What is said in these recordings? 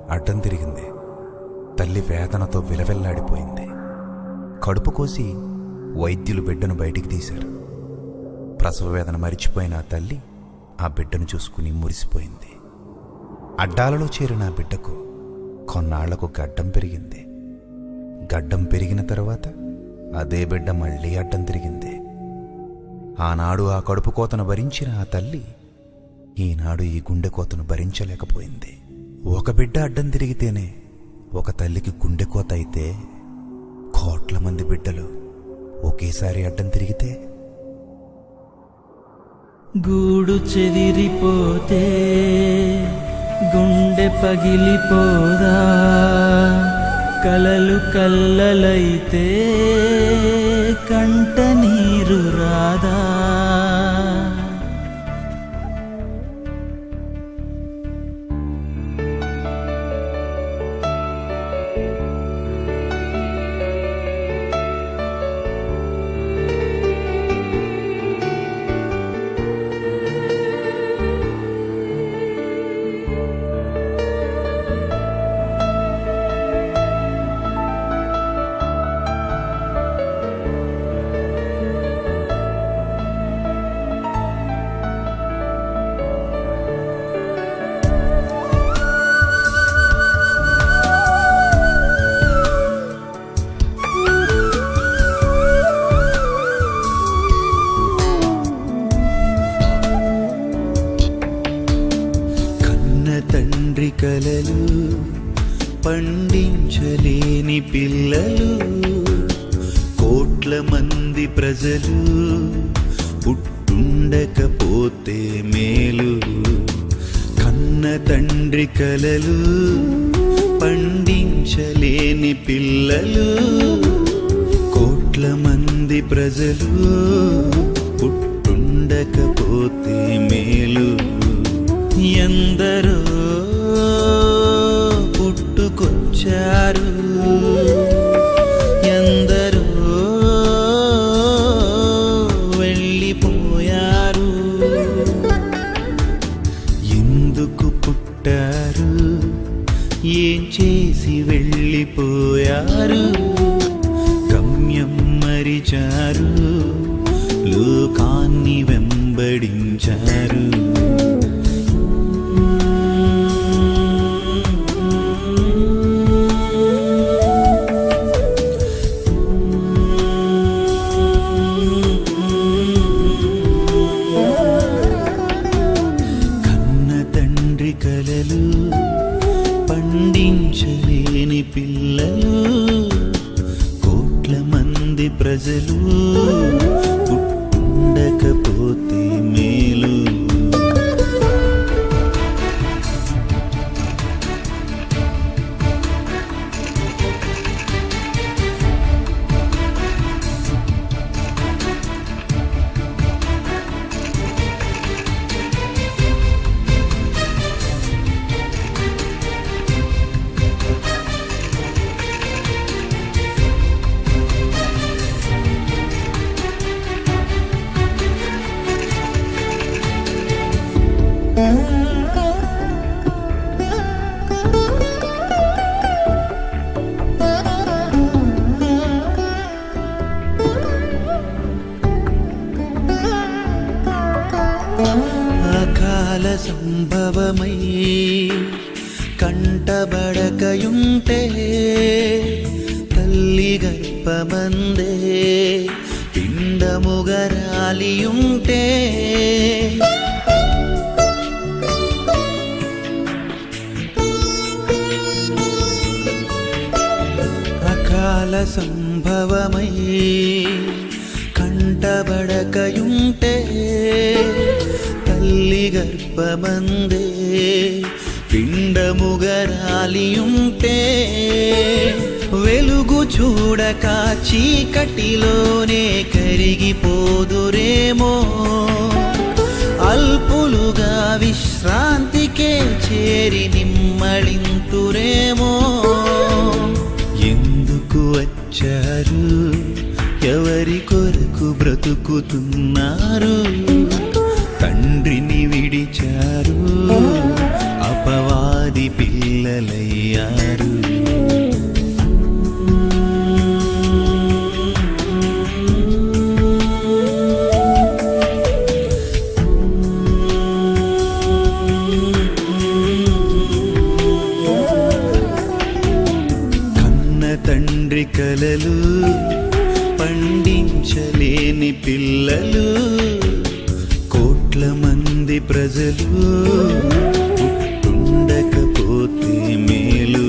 అడ్డం తిరిగింది తల్లి వేదనతో విలవెల్లాడిపోయింది కడుపు కోసి వైద్యులు బిడ్డను బయటికి తీశారు ప్రసవ వేదన మరిచిపోయిన ఆ తల్లి ఆ బిడ్డను చూసుకుని మురిసిపోయింది అడ్డాలలో చేరిన ఆ బిడ్డకు కొన్నాళ్లకు గడ్డం పెరిగింది గడ్డం పెరిగిన తర్వాత అదే బిడ్డ మళ్ళీ అడ్డం తిరిగింది ఆనాడు ఆ కడుపు కోతను భరించిన ఆ తల్లి ఈనాడు ఈ గుండె కోతను భరించలేకపోయింది ఒక బిడ్డ అడ్డం తిరిగితేనే ఒక తల్లికి గుండె కోత అయితే కోట్ల మంది బిడ్డలు ఒకేసారి అడ్డం తిరిగితే గూడు చెదిరిపోతే గుండె పగిలిపోదా కలలు కల్లలైతే కంట నీరు రాదా కన్న తండ్రి కలలు పండించలేని పిల్లలు కోట్ల మంది ప్రజలు పుట్టుండకపోతే మేలు కన్న తండ్రి కలలు పండించలేని పిల్లలు కోట్ల మంది ప్రజలు పుట్టుండకపోతే మేలు ఎందరో పుట్టుకొచ్చారు ఎందరో వెళ్ళిపోయారు ఎందుకు పుట్టారు ఏం చేసి వెళ్ళిపోయారు గమ్యం మరిచారు లోకాన్ని వెంబడించారు కన్న తండ్రి కలలు పండించలేని పిల్లలు కోట్ల మంది ప్రజలు పుట్టుండకపోతే మేలు అకాల సంభవమై కంటబడకయుంటే తల్లి గర్భమందే పిండముగరాలియుంటే అకాల సంభవమై కంటబడకయుంటే తల్లి గర్భమందే పిండముగరాలియుంటే వెలుగు చూడక చీకటిలోనే కరిగిపోదురేమో అల్పులుగా విశ్రాంతికే చేరి నిమ్మళింతురేమో ఎందుకు వచ్చారు ఎవరి కొరకు బ్రతుకుతున్నారు తండ్రిని విడిచారు అపవాది పిల్లలై బిడ్డలయ్యారు కన్న తండ్రి కలలు పండించలేని పిల్లలు కోట్ల మంది ప్రజలు ఉండకపోతే మేలు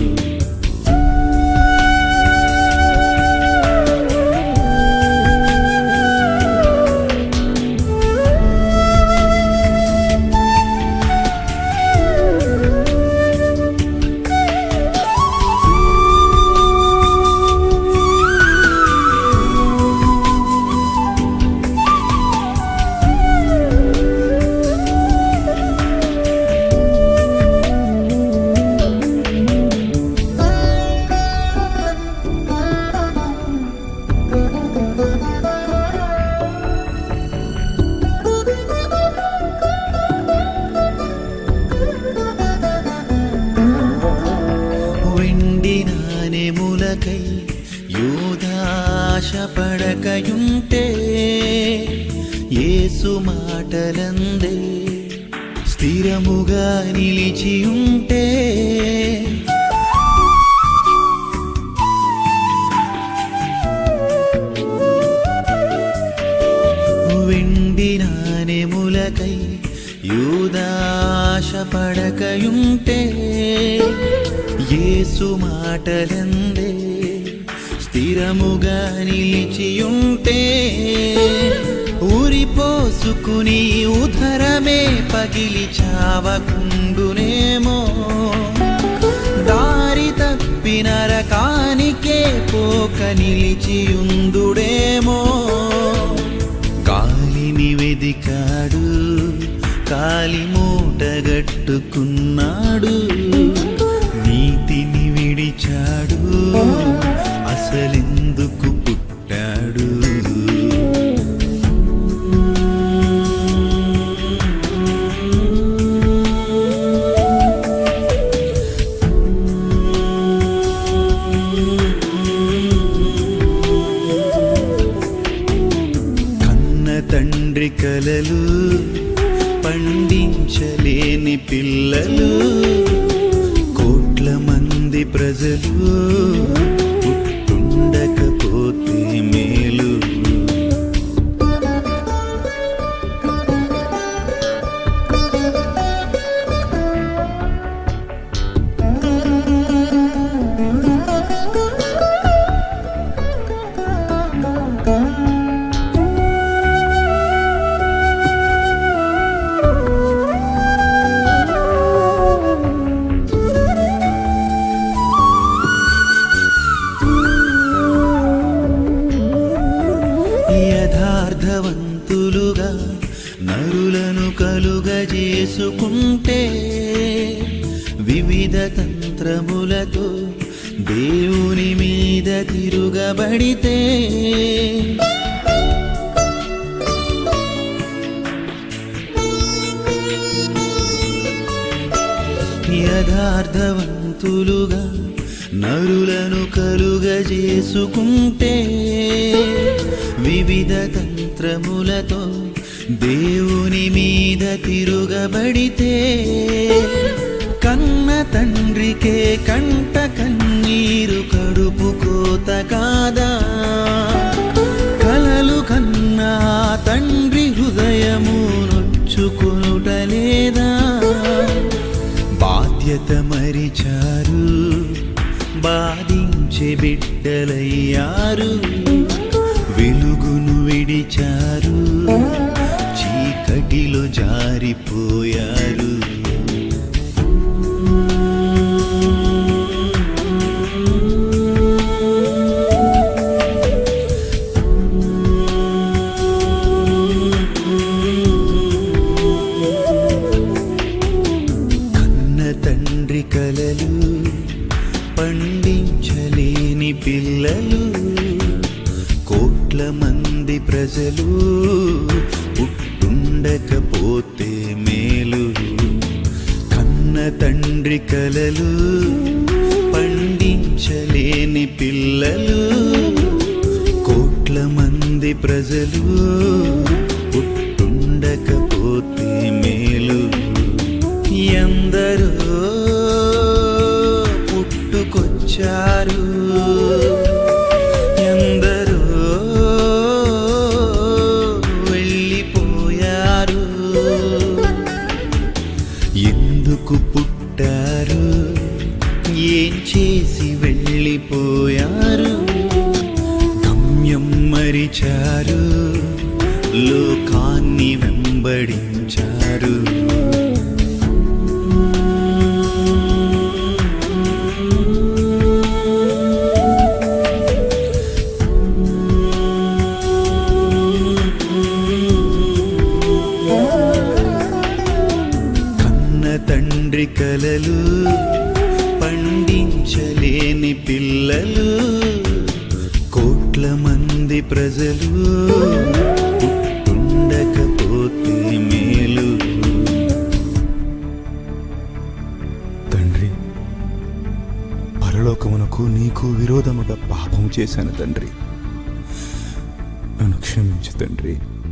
వెండి నాణెములకై యూదాశ పడకయుంటే యేసు మాటలందే స్థిరముగా నిలిచియుంటే వెండి నాణెములకై యూదాశ పడకయుంటే యేసు మాటలందే స్థిరముగా నిలిచియుంటే ఊరిపోసుకుని ఉధరమే పగిలి చావకుండునేమో దారి తప్పిన రకానికే పోక నిలిచియుందుడేమో కాలిని వెదికాడు కాలి మూటగట్టుకున్నాడు నీతిని విడిచాడు అసలెందుకు పుట్టాడు కన్న తండ్రి కలలు పండించలేని పిల్లలు కోట్ల మంది ప్రజలు పుట్టుండకపోతే మేలు యథార్థవంతులుగా నరులను కలుగజేసుకుంటే వివిధ తంత్రములతో దేవుని మీద తిరుగబడితే యథార్థవంతులుగా నరులను కలుగజేసుకుంటే వివిధ తంత్రములతో దేవుని మీద తిరుగబడితే కన్న తండ్రికే కంట కన్నీరు కడుపు కోత కాదా కలలు కన్నా తండ్రి హృదయము నొచ్చుకొనుట లేదా బాధ్యత మరిచారు బాధించే బిడ్డలయ్యారు వెలుగును విడిచారు చీకటిలో జారిపోయారు కన్న తండ్రి కలలు పండించలేని పిల్లలు కోట్ల మంది ప్రజలు పుట్టుండకపోతే మేలు కన్న కన్న తండ్రి కలలు పండించలేని పిల్లలు కోట్ల మంది ప్రజలు పుట్టుండకపోతే మేలు ఎందరో పుట్టుకొచ్చారు ఎందరో వెళ్ళిపోయారు ఎందుకు పుట్టారు ఏం చేసి వెళ్ళిపోయారు గమ్యం మరిచారు లోకాన్ని వెంబడించారు కన్న తండ్రి కలలు పండించలేని పిల్లలు కోట్ల మంది ప్రజలు పుట్టుండకపోతే మేలు తండ్రి పరలోకమునకు నీకు విరోధముగా పాపం చేశాను తండ్రి నన్ను క్షమించు తండ్రి